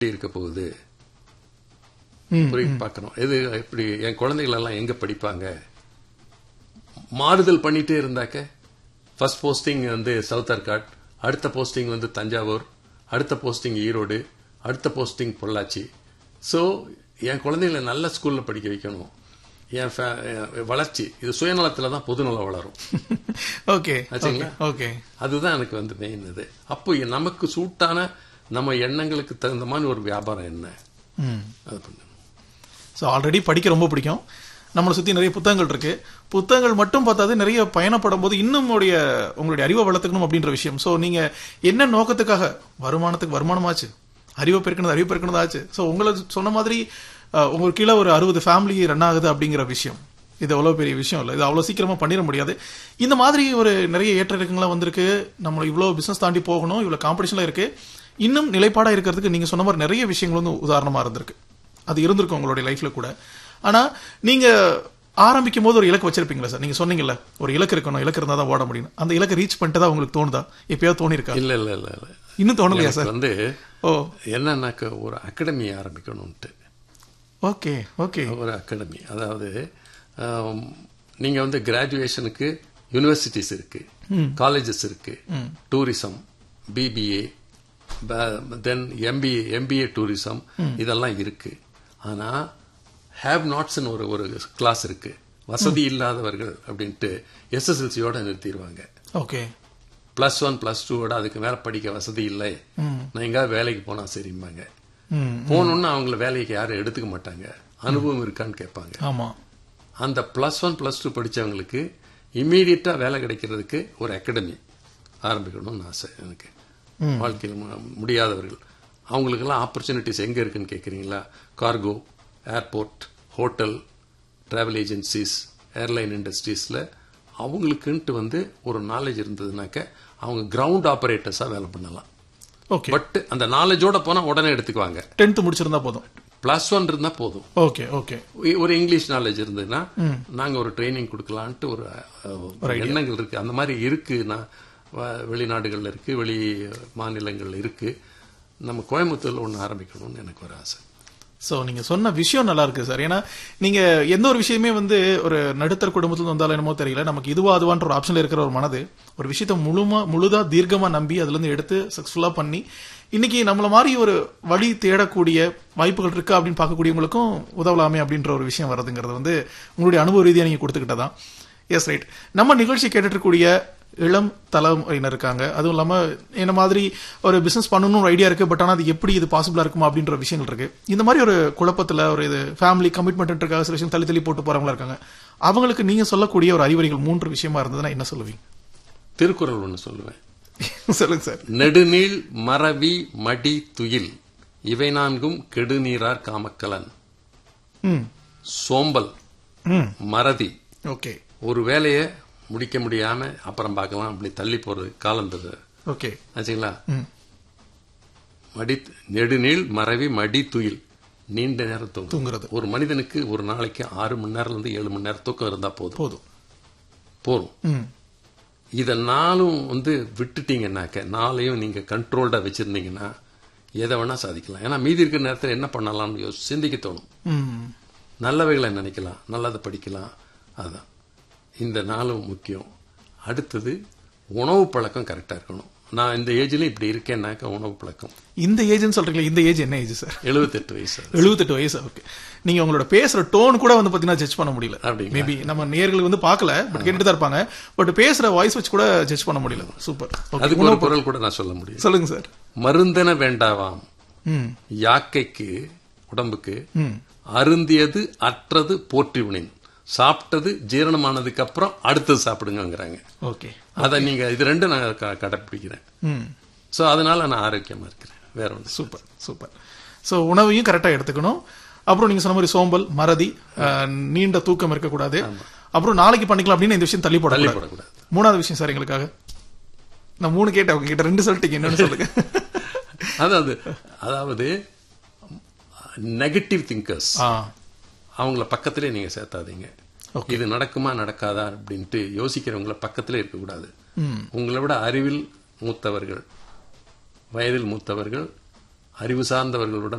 எப்படி இருக்க போகுது ம், புரிய பார்க்கணும் எது எப்படி என் குழந்தைகள் எல்லாம் எங்க படிப்பாங்க மாறுதல் பண்ணிட்டே இருந்தாக்க ஃபர்ஸ்ட் போஸ்டிங் வந்து சவுத் ஆர்காட் அடுத்த போஸ்டிங் வந்து தஞ்சாவூர் அடுத்த போஸ்டிங் ஈரோடு அடுத்த போஸ்டிங் பொள்ளாச்சி ஸோ என் குழந்தைகளை நல்ல ஸ்கூல்ல படிக்க வைக்கணும் என் fa- என் வளர்ச்சி இது சுயநலத்துல தான் பொதுநலம் வளரும் ஓகே ஆச்சுங்களா? ஓகே அதுதான் எனக்கு வந்து மெயின் இது அப்போ நமக்கு சூட்டான நம்ம எண்ணங்களுக்கு தகுந்த மாதிரி ஒரு வியாபாரம் என்ன ம் அது பண்ணணும் ஸோ ஆல்ரெடி படிக்க ரொம்ப பிடிக்கும் நம்மளை சுற்றி நிறைய புத்தகங்கள் இருக்கு புத்தகங்கள் மட்டும் பார்த்தாது நிறைய பயணப்படும் போது இன்னும் உடைய உங்களுடைய அறிவை வளர்த்துக்கணும் அப்படின்ற விஷயம் ஸோ நீங்க என்ன நோக்கத்துக்காக வருமானத்துக்கு வருமானமாச்சு அறிவை பெருக்கணும் அறிவு பெருக்கணும் ஆச்சு ஸோ உங்களை சொன்ன மாதிரி அஹ், உங்களுக்கு கீழே ஒரு அறுபது ஃபேமிலி ரன் ஆகுது அப்படிங்கிற விஷயம் இது அவ்வளோ பெரிய விஷயம் இல்லை இது அவ்வளோ சீக்கிரமா பண்ணிட முடியாது இந்த மாதிரி ஒரு நிறைய ஏற்ற இறக்கங்களாம் வந்திருக்கு நம்ம இவ்வளோ பிசினஸ் தாண்டி போகணும் இவ்வளோ காம்படிஷன்ல இருக்கு இன்னும் நிலைப்பாடா இருக்கிறதுக்கு நீங்க சொன்ன மாதிரி நிறைய விஷயங்கள் வந்து உதாரணமா இருந்திருக்கு அது இருந்திருக்கும் உங்களுடைய லைஃப்ல கூட ஆனா நீங்க ஆரம்பிக்கும் போது ஒரு இலக்கு வச்சிருப்பீங்களா சார் நீங்க சொன்னீங்கல்ல ஒரு இலக்கு இருக்கணும் இலக்கு இருந்தா தான் ஓட முடியும் அந்த இலக்கை ரீச் பண்ணிட்டு தான் உங்களுக்கு தோணுதா எப்பயாவது தோணி இருக்கா இல்ல இல்ல இல்ல இல்ல இன்னும் தோணலையா எனக்கு சார் வந்து ஓ என்னன்னாக்க ஒரு அகாடமி ஆரம்பிக்கணும்ட்டு ஓகே ஓகே ஒரு அகாடமி அதாவது ஆம், நீங்க வந்து கிராஜுவேஷனுக்கு யூனிவர்சிட்டிஸ் இருக்கு காலேஜஸ் இருக்கு tourism BBA then MBA MBA tourism இதெல்லாம் இருக்கு ஆனா ஹேவ் நாட்ஸ்னு ஒரு ஒரு கிளாஸ் இருக்கு வசதி இல்லாதவர்கள் அப்படின்ட்டு எஸ்எஸ்எல்சியோட நிறுத்திடுவாங்க ஓகே பிளஸ் ஒன் பிளஸ் டூவோட அதுக்கு மேல படிக்க வசதி இல்லை நான் எங்கேயாவது வேலைக்கு போனா சரிம்பாங்க ம் போகணும்னு அவங்கள வேலைக்கு யாரும் எடுத்துக்க மாட்டாங்க அனுபவம் இருக்கான்னு கேட்பாங்க ஆமா அந்த பிளஸ் ஒன் பிளஸ் டூ படிச்சவங்களுக்கு இம்மீடியட்டா வேலை கிடைக்கிறதுக்கு ஒரு அகாடமி ஆரம்பிக்கணும்னு ஆசை எனக்கு வாழ்க்கையில் மு- முடியாதவர்கள் அவங்களுக்கெல்லாம் ஆப்பர்ச்சுனிட்டிஸ் எங்க இருக்குன்னு கேட்குறீங்களா cargo airport hotel travel agencies airline இண்டஸ்ட்ரீஸ்ல அவங்களுக்குன்ட்டு வந்து ஒரு நாலேஜ் இருந்ததுனாக்க அவங்க கிரவுண்ட் ஆபரேட்டர்ஸா வேலை பண்ணலாம் ஓகே பட் அந்த நாலேஜோட போனா உடனே எடுத்துக்குவாங்க டென்த் முடிச்சிருந்தா போதும் பிளஸ் ஒன் இருந்தா போதும் ஓகே ஓகே ஒரு இங்கிலீஷ் நாலேஜ் இருந்ததுன்னா நாங்க ஒரு ட்ரைனிங் கொடுக்கலான்ட்டு ஒரு அஹ், எண்ணங்கள் இருக்கு அந்த மாதிரி இருக்கு நான் வ- வெளிநாடுகள்ல இருக்கு வெளி மாநிலங்கள்ல இருக்கு நம்ம கோயம்புத்தூர்ல ஒண்ணு ஆரம்பிக்கணும்னு எனக்கு ஒரு ஆசை சோ நீங்க சொன்ன விஷயம் நல்லா இருக்கு சார் ஏன்னா நீங்க எந்த ஒரு விஷயமே வந்து ஒரு நடுத்தர குடும்பத்துல வந்தாலும் என்னமோ தெரியல நமக்கு இதுவா அதுவான்ற ஒரு ஆப்ஷன்ல இருக்கிற ஒரு மனது ஒரு விஷயத்த முழுமா முழுதா தீர்க்கமா நம்பி அதுல இருந்து எடுத்து சக்சஸ்ஃபுல்லா பண்ணி இன்னைக்கு நம்மள மாதிரி ஒரு வழி தேடக்கூடிய வாய்ப்புகள் இருக்கா அப்படின்னு பார்க்கக்கூடியவங்களுக்கும் உதவலாமே அப்படின்ற ஒரு விஷயம் வருதுங்கிறது வந்து உங்களுடைய அனுபவ ரீதியா நீங்க கொடுத்துக்கிட்டதான் எஸ் ரைட் நம்ம நிகழ்ச்சி கேட்டுட்டு இருக்கக்கூடிய இளம் தலைமுறையினர் இருக்காங்க அதுவும் இல்லாம என்ன மாதிரி ஒரு பிசினஸ் பண்ணணும்னு ஒரு ஐடியா இருக்கு பட் ஆனா அது எப்படி இது பாசிபிளா இருக்குமா அப்படின்ற விஷயங்கள் இருக்கு இந்த மாதிரி ஒரு குழப்பத்துல ஒரு இது ஃபேமிலி கமிட்மெண்ட்ன்றக்காக சில விஷயம் தள்ளி தள்ளி போட்டு போறவங்களா இருக்காங்க அவங்களுக்கு நீங்க சொல்லக்கூடிய ஒரு அறிவுரைகள் மூன்று விஷயமா இருந்ததுன்னா என்ன சொல்லுவீங்க திருக்குறள் ஒண்ணு சொல்லுவேன் சொல்லுங்க சார் நெடுநீள் மறவி மடி துயில் இவை நான்கும் கெடுநீரார் காமக்கலன் ம் சோம்பல் ம் மறதி ஓகே ஒரு வேலையை முடிக்க முடியாம அப்புறம் பார்க்கலாம் அப்படி தள்ளி போறது காலம் தருது ஓகே ஆச்சுங்களா ம் மடி நெடுநீள் மறவி மடி துயில் நீண்ட நேரம் தூங்கும் தூங்குறது ஒரு மனிதனுக்கு ஒரு நாளைக்கு ஆறு மணி நேரம்ல இருந்து ஏழு மணி நேரம் தூக்கம் இருந்தா போதும் போதும் போதும் ம் இத நாளும் வந்து விட்டுட்டீங்கன்னாக்க நாளையும் நீங்க கண்ட்ரோல்டா வச்சிருந்தீங்கன்னா எதை வேணா சாதிக்கலாம் ஏன்னா மீதி இருக்கிற நேரத்தில் என்ன பண்ணலாம்னு யோசி சிந்திக்க தோணும் ம் நல்லவைகளை நினைக்கலாம் நல்லதை படிக்கலாம் அதுதான் இந்த நாளும் முக்கியம் அடுத்தது உணவு பழக்கம் கரெக்டா இருக்கணும் நான் இந்த ஏஜ்ல இப்படி இருக்கேன்னாக்க உணவு பழக்கம் இந்த ஏஜ்னு சொல்றீங்களா இந்த ஏஜ் என்ன ஏஜ் சார் எழுபத்தெட்டு வயசு எழுபத்தெட்டு வயசு ஓகே நீங்க உங்களோட பேசுற டோன் கூட வந்து பாத்தீங்கன்னா ஜட்ஜ் பண்ண முடியல அப்படிங்களா? மேபி நம்ம நேர்களுக்கு வந்து பார்க்கல பட் கேட்டுட்டு தான் இருப்பாங்க பட் பேசுற வாய்ஸ் வச்சு கூட ஜட்ஜ் பண்ண முடியல சூப்பர் ஓகே அதுக்கு ஒரு குரல் கூட நான் சொல்ல முடியும் சொல்லுங்க சார் மருந்தென வேண்டாவாம் ம் யாக்கைக்கு உடம்புக்கு ம் அருந்தியது அற்றது போற்றி உணின் சாப்பிட்டது ஜீரணமானதுக்கு அப்புறம் அடுத்தது சாப்பிடுங்கங்கிறாங்க ஓகே அதை நீங்க இது ரெண்டும் நான் க- கடைப்பிடிக்கிறேன் ம் சோ அதனால நான் ஆரோக்கியமா இருக்கிறேன் வேற ஒன்று சூப்பர் சூப்பர் சோ உணவையும் கரெக்டா எடுத்துக்கணும் அப்புறம் நீங்க சொன்ன மாதிரி சோம்பல் மறதி அஹ், நீண்ட தூக்கம் இருக்கக்கூடாது அப்புறம் நாளைக்கு பண்ணிக்கலாம் அப்படின்னு இந்த விஷயம் தள்ளி தள்ளி போடக்கூடாது போடக்கூடாது மூணாவது விஷயம் சார் எங்களுக்காக நான் மூணு கேட்டேன் அவங்க கிட்ட ரெண்டு சொல்லிட்டீங்க என்னன்னு சொல்லுங்க அதாவது அதாவது நெகட்டிவ் திங்கர்ஸ் ஆ அவங்கள பக்கத்திலே நீங்க சேர்த்தாதீங்க இது நடக்குமா நடக்காதா அப்படின்ட்டு யோசிக்கிறவங்கள பக்கத்திலே இருக்கக்கூடாது ம் உங்களை விட அறிவில் மூத்தவர்கள் வயதில் மூத்தவர்கள் அறிவு சார்ந்தவர்களுடன்